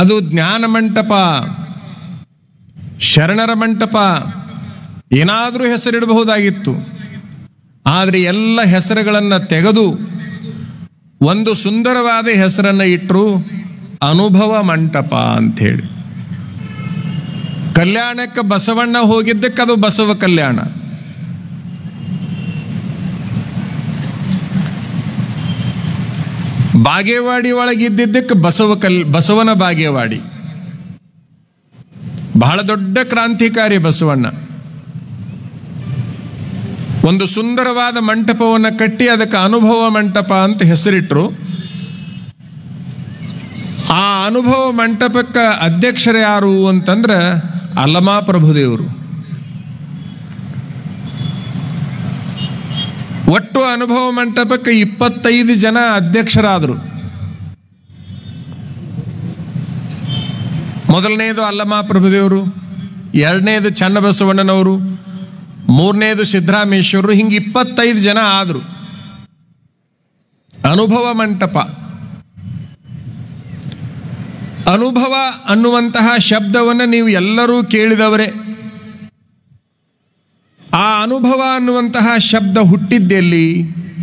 ಅದು ಜ್ಞಾನ ಮಂಟಪ ಶರಣರ ಮಂಟಪ ಏನಾದರೂ ಹೆಸರಿಡಬಹುದಾಗಿತ್ತು ಆದರೆ ಎಲ್ಲ ಹೆಸರುಗಳನ್ನು ತೆಗೆದು ಒಂದು ಸುಂದರವಾದ ಹೆಸರನ್ನು ಇಟ್ಟರು ಅನುಭವ ಮಂಟಪ ಅಂಥೇಳಿ ಕಲ್ಯಾಣಕ್ಕೆ ಬಸವಣ್ಣ ಹೋಗಿದ್ದಕ್ಕೆ ಅದು ಬಸವ ಕಲ್ಯಾಣ ಬಾಗೇವಾಡಿ ಒಳಗಿದ್ದಿದ್ದಕ್ಕೆ ಬಸವ ಕಲ್ ಬಸವನ ಬಾಗೇವಾಡಿ ಬಹಳ ದೊಡ್ಡ ಕ್ರಾಂತಿಕಾರಿ ಬಸವಣ್ಣ ಒಂದು ಸುಂದರವಾದ ಮಂಟಪವನ್ನು ಕಟ್ಟಿ ಅದಕ್ಕೆ ಅನುಭವ ಮಂಟಪ ಅಂತ ಹೆಸರಿಟ್ರು ಆ ಅನುಭವ ಮಂಟಪಕ್ಕೆ ಅಧ್ಯಕ್ಷರು ಯಾರು ಅಂತಂದ್ರೆ ಅಲ್ಲಮಾ ಪ್ರಭುದೇವರು ಒಟ್ಟು ಅನುಭವ ಮಂಟಪಕ್ಕೆ ಇಪ್ಪತ್ತೈದು ಜನ ಅಧ್ಯಕ್ಷರಾದರು ಮೊದಲನೇದು ಅಲ್ಲಮಾ ಪ್ರಭುದೇವರು ಎರಡನೇದು ಚನ್ನಬಸವಣ್ಣನವರು ಮೂರನೇದು ಸಿದ್ದರಾಮೇಶ್ವರರು ಹಿಂಗೆ ಇಪ್ಪತ್ತೈದು ಜನ ಆದರು ಅನುಭವ ಮಂಟಪ ಅನುಭವ ಅನ್ನುವಂತಹ ಶಬ್ದವನ್ನು ನೀವು ಎಲ್ಲರೂ ಕೇಳಿದವರೇ ಆ ಅನುಭವ ಅನ್ನುವಂತಹ ಶಬ್ದ ಹುಟ್ಟಿದ್ದೆಲ್ಲಿ